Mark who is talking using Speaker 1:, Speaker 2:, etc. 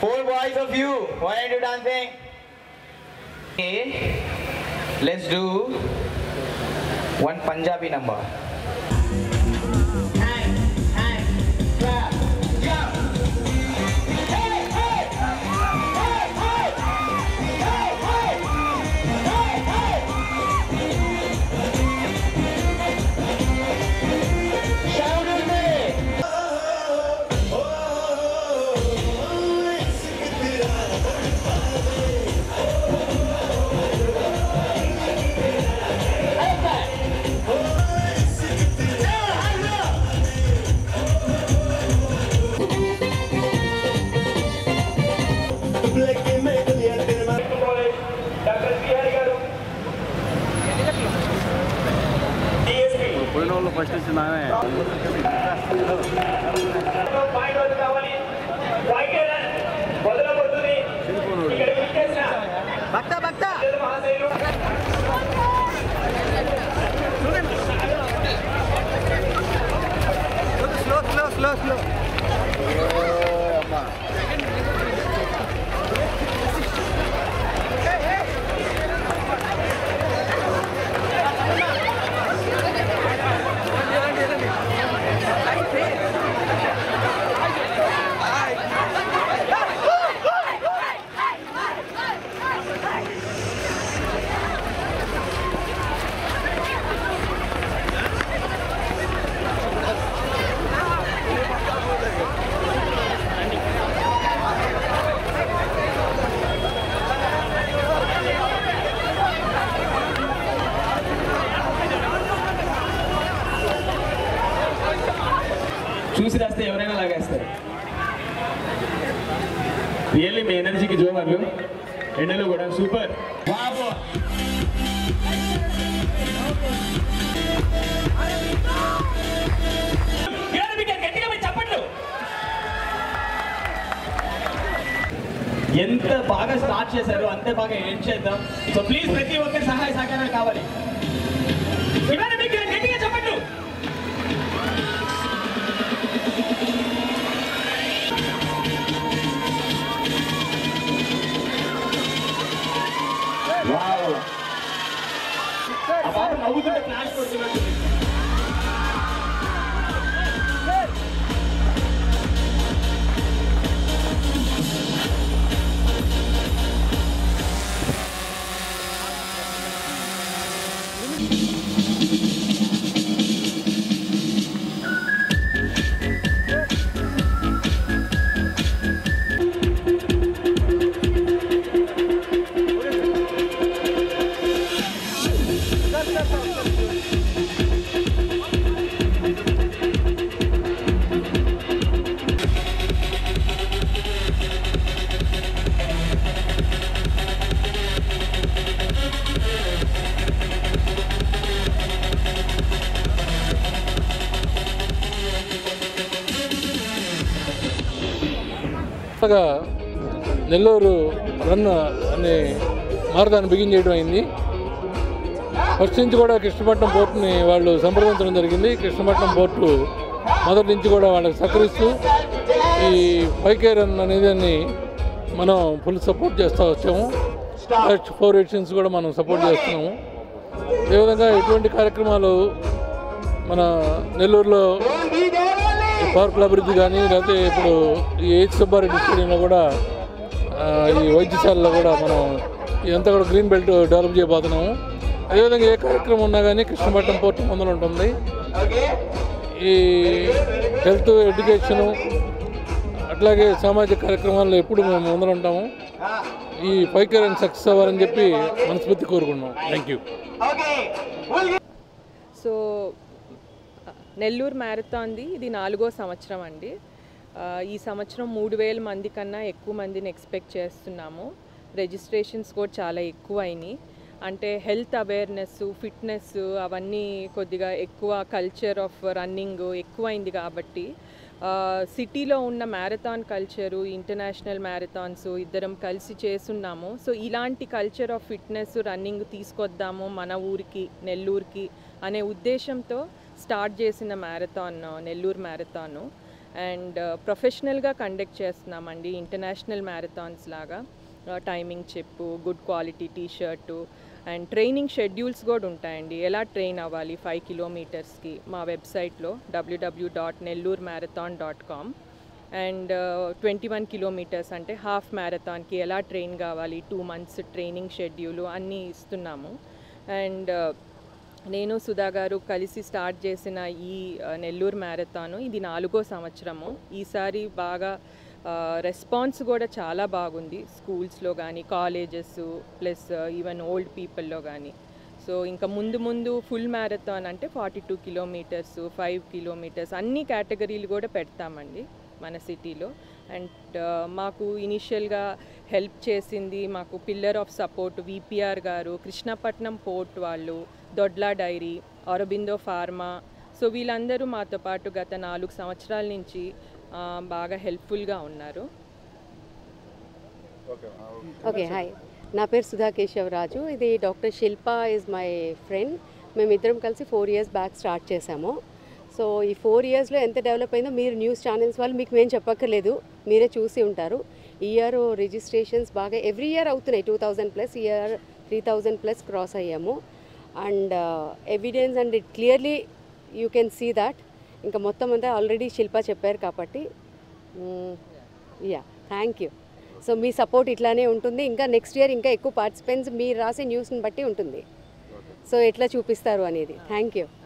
Speaker 1: Four boys of you, why are you dancing? Okay, let's do one Punjabi number.
Speaker 2: Doctor BR గారు DSP
Speaker 3: పోయిన వాళ్ళు first వచ్చింది ఆమె
Speaker 2: point వద్ద కావాలి వాయిద్యాలను మొదలవుతుంది ఇక్కడ విచ్చేసిన
Speaker 1: భక్త భక్త
Speaker 2: పెద్దలు మహాశయులు
Speaker 1: స్లో స్లో స్లో స్లో
Speaker 4: చూసి రాస్తే ఎవరైనా లాగేస్తారు రియల్లీ మీ ఎనర్జీకి జోమర్లు ఎండలు కూడా సూపర్ బాబు గట్టిగా మీరు చప్పట్లు ఎంత బాగా స్టార్ట్ చేశారు అంతే బాగా ఎండ్ చేద్దాం సో ప్లీజ్ ప్రతి ఒక్కరి సహాయ సహకారాలు కావాలి ఇవాళ మీకు గట్టిగా చెప్పట్లు వావ్ ఆ పాప నవ్వుతుంటే ఫ్లాష్ కొడుతున్నట్టు
Speaker 5: కొత్తగా నెల్లూరు రన్ అనే మారదాన్ని బిగిన్ చేయడం అయింది ఫస్ట్ నుంచి కూడా కృష్ణపట్నం పోర్టుని వాళ్ళు సంప్రదించడం జరిగింది కృష్ణపట్నం పోర్టు మొదటి నుంచి కూడా వాళ్ళకి సహకరిస్తూ ఈ పైకే రన్ అనేదాన్ని మనం ఫుల్ సపోర్ట్ చేస్తూ వచ్చాము లాస్ట్ ఫోర్ ఎడిషన్స్ కూడా మనం సపోర్ట్ చేస్తున్నాము అదేవిధంగా ఇటువంటి కార్యక్రమాలు మన నెల్లూరులో ఈ పార్కుల అభివృద్ధి కానీ లేకపోతే ఇప్పుడు ఈ హెచ్ సుబ్బారెడ్డి స్టేడియంలో కూడా ఆ, ఈ వైద్యశాలలో కూడా మనం ఇదంతా కూడా గ్రీన్ బెల్ట్ డెవలప్ చేయబోతున్నాము అదేవిధంగా ఏ కార్యక్రమం ఉన్నా కానీ కృష్ణపట్నం పోర్టు ముందర ఉంటుంది ఈ హెల్త్ ఎడ్యుకేషను అట్లాగే సామాజిక కార్యక్రమాల్లో ఎప్పుడు మేము ముందర ఉంటాము ఈ పైకరన్ సక్సెస్ అవ్వాలని చెప్పి మనస్ఫూర్తి కోరుకున్నాం థ్యాంక్ యూ
Speaker 6: సో నెల్లూరు మ్యారథాన్ది ఇది నాలుగో సంవత్సరం అండి ఆ, ఈ సంవత్సరం మూడు వేల మంది కన్నా ఎక్కువ మందిని ఎక్స్పెక్ట్ చేస్తున్నాము రిజిస్ట్రేషన్స్ కూడా చాలా ఎక్కువ అయినాయి అంటే హెల్త్ అవేర్నెస్ ఫిట్నెస్ అవన్నీ కొద్దిగా ఎక్కువ కల్చర్ ఆఫ్ రన్నింగ్ ఎక్కువైంది కాబట్టి సిటీలో ఉన్న మ్యారథాన్ కల్చరు ఇంటర్నేషనల్ మ్యారథాన్స్ ఇద్దరం కలిసి చేస్తున్నాము సో ఇలాంటి కల్చర్ ఆఫ్ ఫిట్నెస్ రన్నింగ్ తీసుకొద్దాము మన ఊరికి నెల్లూరుకి అనే ఉద్దేశంతో స్టార్ట్ చేసిన మ్యారథాన్ నెల్లూరు మ్యారథాన్ అండ్ ప్రొఫెషనల్గా కండక్ట్ చేస్తున్నామండి ఇంటర్నేషనల్ మ్యారథాన్స్ లాగా టైమింగ్ చెప్పు good quality T shirt and training schedules కూడా ఉంటాయండి ఎలా ట్రైన్ అవ్వాలి ఫైవ్ కిలోమీటర్స్కి మా వెబ్సైట్లో WWW dot Nellore marathon dot com and twenty one kilometers అంటే హాఫ్ మ్యారథాన్కి ఎలా ట్రైన్ కావాలి టూ మంత్స్ ట్రైనింగ్ షెడ్యూల్ అన్నీ ఇస్తున్నాము అండ్ నేను సుధా గారు కలిసి స్టార్ట్ చేసిన ఈ ఆ, నెల్లూరు మ్యారథాన్ ఇది నాలుగో సంవత్సరము ఈసారి బాగా రెస్పాన్స్ కూడా చాలా బాగుంది స్కూల్స్లో కానీ కాలేజెస్ ప్లస్ ఈవెన్ ఓల్డ్ పీపుల్లో కానీ సో ఇంకా ముందు ముందు ఫుల్ మ్యారథాన్ అంటే forty two kilometers five kilometers అన్ని కేటగిరీలు కూడా పెడతామండి మన సిటీలో అండ్ మాకు ఇనిషియల్గా హెల్ప్ చేసింది మాకు పిల్లర్ ఆఫ్ సపోర్ట్ విపిఆర్ గారు కృష్ణపట్నం పోర్ట్ వాళ్ళు Dodla dairy Aurobindo pharma so వీళ్ళందరూ మాతో పాటు గత నాలుగు సంవత్సరాల నుంచి ఆ, బాగా హెల్ప్ఫుల్గా ఉన్నారు
Speaker 3: ఓకే హాయ్ నా పేరు సుధా కేశవరాజు ఇది doctor Shilpa is my friend మేమిద్దరం కలిసి ఫోర్ ఇయర్స్ బ్యాక్ స్టార్ట్ చేశాము సో ఈ ఫోర్ ఇయర్స్లో ఎంత డెవలప్ అయిందో మీరు న్యూస్ ఛానల్స్ వాళ్ళు మీకు మేము చెప్పక్కర్లేదు మీరే చూసి ఉంటారు ఈ ఇయర్ రిజిస్ట్రేషన్స్ బాగా ఎవ్రీ ఇయర్ అవుతున్నాయి two thousand plus year three thousand plus cross అయ్యాము and evidence and it clearly you can see that ఇంకా మొత్తం అంతా ఆల్రెడీ శిల్ప చెప్పారు కాబట్టి యా థ్యాంక్ యూ సో మీ సపోర్ట్ ఇట్లానే ఉంటుంది ఇంకా నెక్స్ట్ ఇయర్ ఇంకా ఎక్కువ పార్టిసిపెంట్స్ మీరు రాసే న్యూస్ని బట్టి ఉంటుంది సో ఎట్లా చూపిస్తారు అనేది థ్యాంక్ యూ